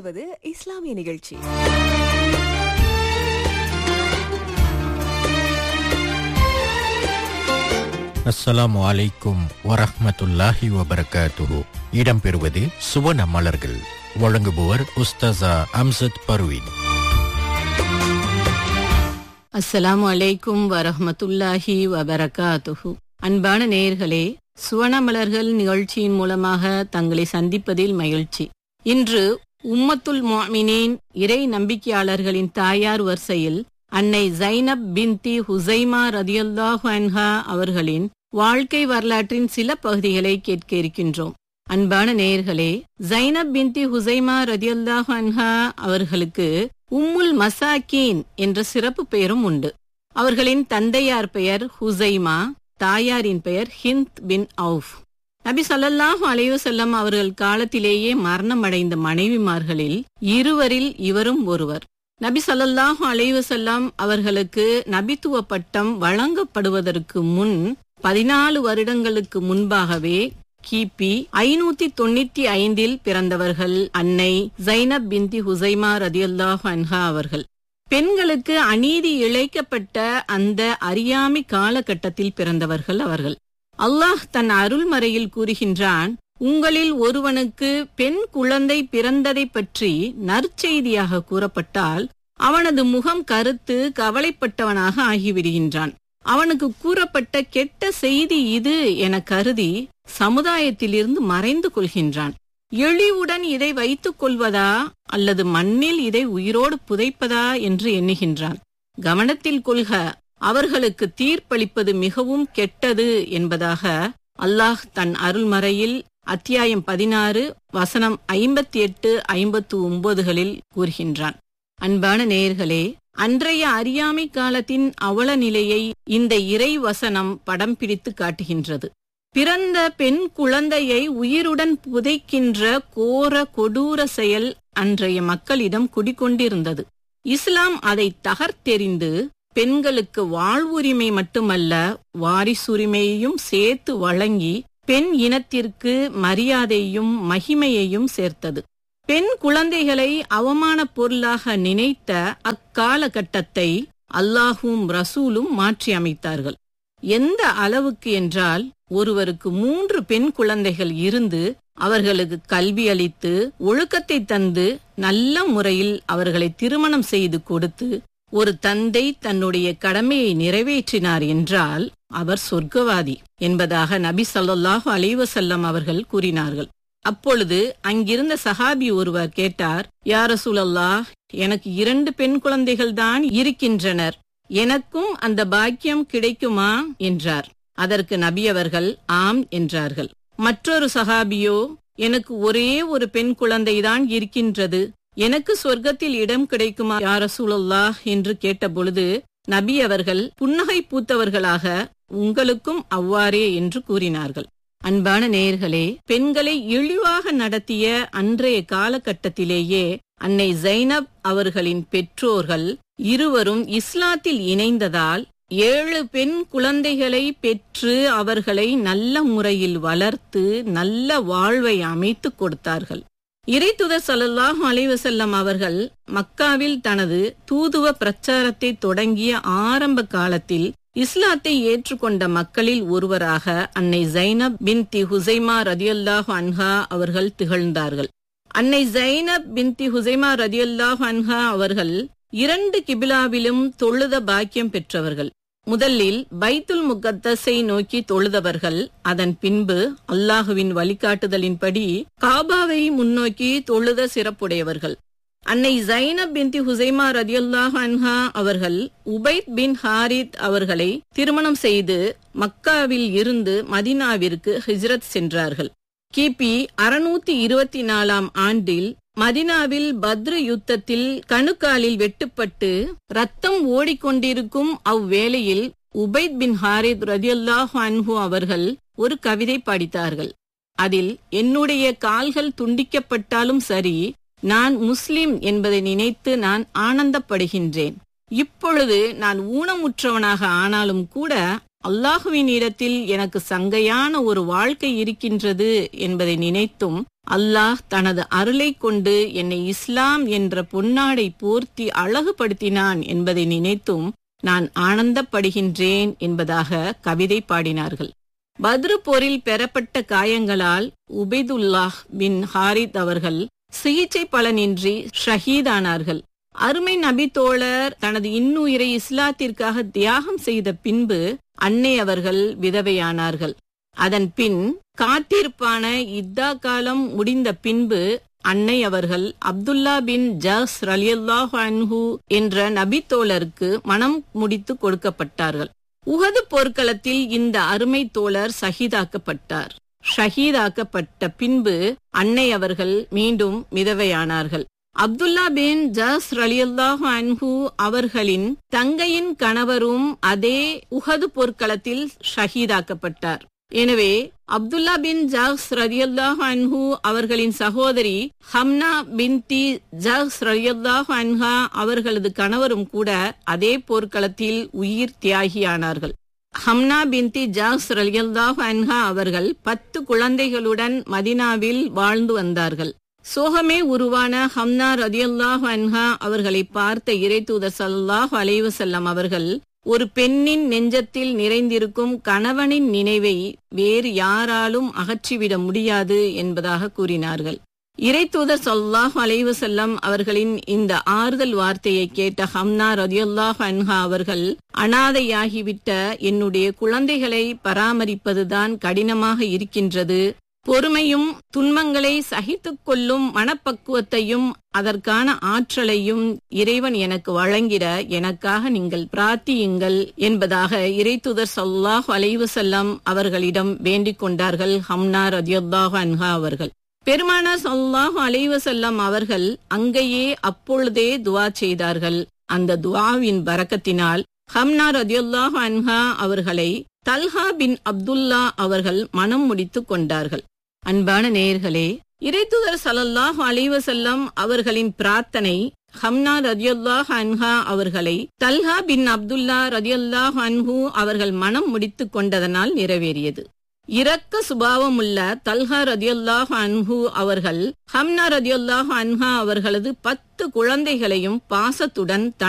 தொடர்வது இஸ்லாமிய நிகழ்ச்சி அஸ்ஸலாமு அலைக்கும் வரஹ்மத்துல்லாஹி வபரகாத்துஹு இடம்பெறுவது சுவன மலர்கள் வழங்குபவர் உஸ்தாசா அம்சத் பர்வீன் அஸ்ஸலாமு அலைக்கும் வரஹ்மத்துல்லாஹி வபரகாத்துஹு அன்பான நேயர்களே சுவனமலர்கள் நிகழ்ச்சியின் மூலமாக தங்களை சந்திப்பதில் மகிழ்ச்சி இன்று உம்மத்துல் முஅமினீன் இறை நம்பிக்கையாளர்களின் தாயார் வரிசையில் அன்னை ஜைனப் பின்தி ஹுசைமா ரதியல்லாஹு அன்ஹா அவர்களின் வாழ்க்கை வரலாற்றின் சில பகுதிகளை கேட்க இருக்கின்றோம் அன்பான நேயர்களே ஜைனப் பின்தி ஹுசைமா ரதியல்லாஹு அன்ஹா அவர்களுக்கு உம்முல் மசாக்கீன் என்ற சிறப்பு பெயரும் உண்டு அவர்களின் தந்தையார் பெயர் ஹுசைமா தாயாரின் பெயர் ஹிந்த் பின் அவுஃப் நபி ஸல்லல்லாஹு அலைஹி வஸல்லம் அவர்கள் காலத்திலேயே மரணமடைந்த மனைவிமார்களில் இருவரில் இவரும் ஒருவர் நபி ஸல்லல்லாஹு அலைஹி வஸல்லம் அவர்களுக்கு நபித்துவ பட்டம் வழங்கப்படுவதற்கு முன் பதினாலு வருடங்களுக்கு முன்பாகவே கிபி ஐநூத்தி தொண்ணூத்தி ஐந்தில் பிறந்தவர்கள் அன்னை ஜைனப் பிந்தி ஹுசைமா ரதியல்லாஹு அன்ஹா அவர்கள் பெண்களுக்கு அநீதி இழைக்கப்பட்ட அந்த அறியாமை காலகட்டத்தில் பிறந்தவர்கள் அவர்கள் அல்லாஹ் தன் அருள்மறையில் கூறுகின்றான் உங்களில் ஒருவனுக்கு பெண் குழந்தை பிறந்ததை பற்றி நற்செய்தியாக கூறப்பட்டால் அவனது முகம் கருத்து கவலைப்பட்டவனாக ஆகிவிடுகின்றான் அவனுக்கு கூறப்பட்ட கெட்ட செய்தி இது என கருதி சமுதாயத்திலிருந்து மறைந்து கொள்கின்றான் எளிவுடன் இதை வைத்துக் கொள்வதா அல்லது மண்ணில் இதை உயிரோடு புதைப்பதா என்று எண்ணுகின்றான் கவனத்தில் கொள்க அவர்களுக்கு தீர்ப்பளிப்பது மிகவும் கெட்டது என்பதாக அல்லாஹ் தன் அருள்மறையில் அத்தியாயம் பதினாறு வசனம் ஐம்பத்தி எட்டு ஐம்பத்து ஒன்பதுகளில் கூறுகின்றான் அன்பான நேயர்களே அன்றைய அறியாமை காலத்தின் அவல நிலையை இந்த இறை வசனம் படம் பிடித்து காட்டுகின்றது பிறந்த பெண் குழந்தையை உயிருடன் புதைக்கின்ற கோர கொடூர செயல் அன்றைய மக்களிடம் குடிக்கொண்டிருந்தது இஸ்லாம் அதை தகர்த்தெறிந்து பெண்களுக்கு வாழ்வுரிமை மட்டுமல்ல வாரிசுரிமையையும் சேர்த்து வழங்கி பெண் இனத்திற்கு மரியாதையும் மகிமையையும் சேர்த்தது பெண் குழந்தைகளை அவமான பொருளாக நினைத்த அக்காலகட்டத்தை அல்லாஹும் ரசூலும் மாற்றி அமைத்தார்கள் எந்த அளவுக்கு என்றால் ஒருவருக்கு மூன்று பெண் குழந்தைகள் இருந்து அவர்களுக்கு கல்வி அளித்து ஒழுக்கத்தை தந்து நல்ல முறையில் அவர்களை திருமணம் செய்து கொடுத்து ஒரு தந்தை தன்னுடைய கடமையை நிறைவேற்றினார் என்றால் அவர் சொர்க்கவாதி என்பதாக நபி ஸல்லல்லாஹு அலைஹி வஸல்லம் அவர்கள் கூறினார்கள் அப்பொழுது அங்கிருந்த சஹாபி ஒருவர் கேட்டார் யார சூழல்லாஹ் எனக்கு இரண்டு பெண் குழந்தைகள் தான் இருக்கின்றனர் எனக்கும் அந்த பாக்கியம் கிடைக்குமா என்றார் அதற்கு நபி அவர்கள் ஆம் என்றார்கள் மற்றொரு சஹாபியோ எனக்கு ஒரே ஒரு பெண் குழந்தைதான் இருக்கின்றது எனக்கு சொர்க்கத்தில் இடம் கிடைக்குமா யார சூழல்லாஹ் என்று கேட்டபொழுது நபி அவர்கள் புன்னகை பூத்தவர்களாக உங்களுக்கும் அவ்வாறே என்று கூறினார்கள் அன்பான நேயர்களே பெண்களை இழிவாக நடத்திய அன்றைய காலகட்டத்திலேயே அன்னை ஜைனப் அவர்களின் பெற்றோர்கள் இருவரும் இஸ்லாத்தில் இணைந்ததால் ஏழு பெண் குழந்தைகளை பெற்று அவர்களை நல்ல முறையில் வளர்த்து நல்ல வாழ்வை அமைத்து கொடுத்தார்கள் இறைத்துதர் சல்லாஹூ அலைவசல்லம் அவர்கள் மக்காவில் தனது தூதுவ பிரச்சாரத்தை தொடங்கிய ஆரம்ப காலத்தில் இஸ்லாத்தை ஏற்றுக்கொண்ட மக்களில் ஒருவராக அன்னை ஜைனப் பின் தி ஹுசைமா ரதியல்லாஹு அன்ஹா அவர்கள் திகழ்ந்தார்கள் அன்னை ஜைனப் பின் தி ஹுசைமா ரதியல்லாஹு அன்ஹா அவர்கள் இரண்டு கிபிலாவிலும் தொழுத பாக்கியம் பெற்றவர்கள் முதலில் பைத்துல் முகத்தஸை நோக்கி தொழுதவர்கள் அதன் பின்பு அல்லாஹுவின் வழிகாட்டுதலின்படி காபாவை முன்னோக்கி தொழுத சிறப்புடையவர்கள் அன்னை ஜைனப் பின் ஹுசைமா ரதியுல்லாஹ் அன்ஹா அவர்கள் உபைத் பின் ஹாரித் அவர்களை திருமணம் செய்து மக்காவில் இருந்து மதினாவிற்கு ஹிஜ்ரத் சென்றார்கள் கிபி அறுநூத்தி இருபத்தி நாலாம் ஆண்டில் மதினாவில் பத்ரு யுத்தத்தில் கணுக்காலில் வெட்டுப்பட்டு ரத்தம் ஓடிக்கொண்டிருக்கும் அவ்வேளையில் உபைத் பின் ஹாரித் ரதியுல்லாஹ் அன்ஹு அவர்கள் ஒரு கவிதை படித்தார்கள் அதில் என்னுடைய கால்கள் துண்டிக்கப்பட்டாலும் சரி நான் முஸ்லிம் என்பதை நினைத்து நான் ஆனந்தப்படுகின்றேன் இப்பொழுது நான் ஊனமுற்றவனாக ஆனாலும் கூட அல்லாஹுவின் இடத்தில் எனக்கு சங்கையான ஒரு வாழ்க்கை இருக்கின்றது என்பதை நினைத்தும் அல்லாஹ் தனது அருளை கொண்டு என்னை இஸ்லாம் என்ற பொன்னாடை போர்த்தி அழகுபடுத்தினான் என்பதை நினைத்தும் நான் ஆனந்தப்படுகின்றேன் என்பதாக கவிதை பாடினார்கள் பத்ரு போரில் பெறப்பட்ட காயங்களால் உபைதுல்லாஹ் பின் ஹாரித் அவர்கள் சிகிச்சை பலனின்றி ஷஹீதானார்கள் அருமை நபி தோழர் தனது இன்னுயிரை இஸ்லாத்திற்காக தியாகம் செய்த பின்பு அன்னை அவர்கள் விதவையானார்கள் அதன் பின் காத்திருப்பான இத்தா காலம் முடிந்த பின்பு அன்னை அவர்கள் அப்துல்லா பின் ஜஸ் ரலியல்லாஹு அன்ஹு என்ற நபித்தோழருக்கு மனம் முடித்து கொடுக்கப்பட்டார்கள் உகது போர்க்களத்தில் இந்த அருமை தோழர் சகிதாக்கப்பட்டார் ஷஹீதாக்கப்பட்ட பின்பு அன்னை அவர்கள் மீண்டும் மிதவையானார்கள் அப்துல்லா பின் ஜஸ் ரலியல்லாஹு அன்ஹு அவர்களின் தங்கையின் கணவரும் அதே உகது போர்க்களத்தில் ஷஹீதாக்கப்பட்டார் எனவே அப்துல்லா பின் ஜாஸ் ரலியல்லாஹு அன்ஹு அவர்களின் சகோதரி ஹம்னா பின்தி ஜாஸ் ரலியல்லாஹு அன்ஹா அவர்களது கணவரும் கூட அதே போர்க்களத்தில் உயிர் தியாகியானார்கள் ஹம்னா பின்தி ஜாஸ் ரலியல்லாஹு அன்ஹா அவர்கள் பத்து குழந்தைகளுடன் மதினாவில் வாழ்ந்து வந்தார்கள் சோகமே உருவான ஹம்னா ரதியல்லாஹு அன்ஹா அவர்களை பார்த்த இறைத்தூதர் சல்லாஹ் அலைவசல்லம் அவர்கள் ஒரு பெண்ணின் நெஞ்சத்தில் நிறைந்திருக்கும் கணவனின் நினைவை வேறு யாராலும் அகற்றிவிட முடியாது என்பதாக கூறினார்கள் இறைத்தூதர் சொல்லாஹ் அலைவசல்லம் அவர்களின் இந்த ஆறுதல் வார்த்தையை கேட்ட ஹம்னா ரதியுல்லாஹ் அன்ஹா அவர்கள் அனாதையாகிவிட்ட என்னுடைய குழந்தைகளை பராமரிப்பதுதான் கடினமாக இருக்கின்றது பொறுமையும் துன்பங்களை சகித்துக் கொள்ளும் மனப்பக்குவத்தையும் அதற்கான ஆற்றலையும் இறைவன் எனக்கு வழங்கிட எனக்காக நீங்கள் பிரார்த்தியுங்கள் என்பதாக இறைத்துதர் சொல்லாஹ் அலைவசல்லம் அவர்களிடம் வேண்டிக் கொண்டார்கள் ஹம்னா ரதியுல்லாஹ் அன்ஹா அவர்கள் பெருமானார் சொல்லாஹ் அலைவசல்லம் அவர்கள் அங்கேயே அப்பொழுதே துவா செய்தார்கள் அந்த துவாவின் பறக்கத்தினால் ஹம்னா ரதியுல்லாஹ் அன்ஹா அவர்களை தல்ஹா பின் அப்துல்லா அவர்கள் மனம் முடித்துக் கொண்டார்கள் அன்பான நேயர்களே இறைத்துதர் சலல்லாஹ் அலைவசல்லம் அவர்களின் பிரார்த்தனை ஹம்னா ரதியுல்லாஹ் அன்ஹா அவர்களை தல்ஹா பின் அப்துல்லா ரதியுல்லாஹ் அன்ஹு அவர்கள் மனம் முடித்துக் கொண்டதனால் நிறைவேறியது இரக்க சுபாவமுள்ள தல்ஹா ரதியுல்லாஹ் அன்ஹு அவர்கள் ஹம்னா ரதியுல்லாஹ் அன்ஹா அவர்களது பத்து குழந்தைகளையும் பாசத்துடன்